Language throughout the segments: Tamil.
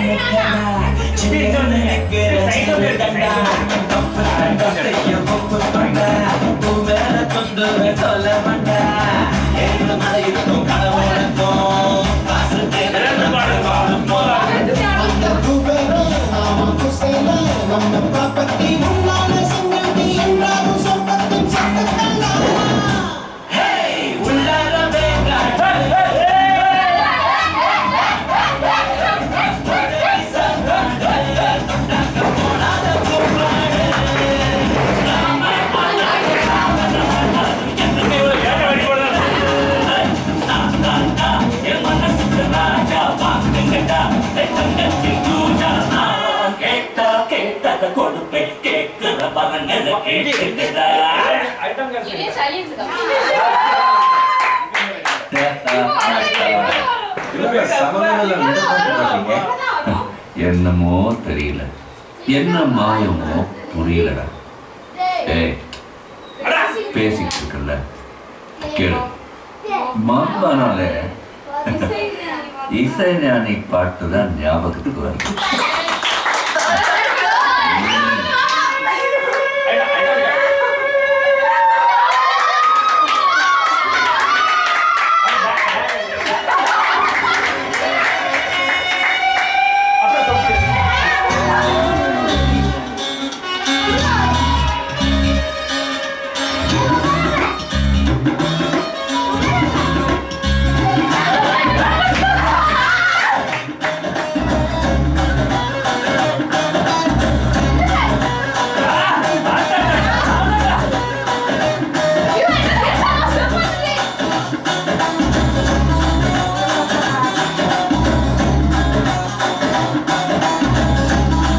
நினைக்கடா சின்ன நினைக்கிற சின்ன கண்டா செய்ய ஒப்பு கொண்டா பூ மேல கொண்டு சொல்ல மாட்டா எங்க மழை இருக்கும் கடவுளுக்கும் காசு தேவை உள்ளார கொடுப்பேன் கேட்கிற பரங்கள் கேட்கிறதா இதே silence தான். என்னமோ தெரியல என்ன மாயமோ புரியலடா ஏய் பேசிட்டு இருக்கல கேளு மாம்பானாலே இசை ஞானி பாட்டு தான் ஞாபகத்துக்கு வருது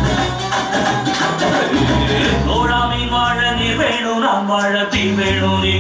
தோழாமை வாழ நீ வேணும் நாம் வாழ தீ வேணும் நீ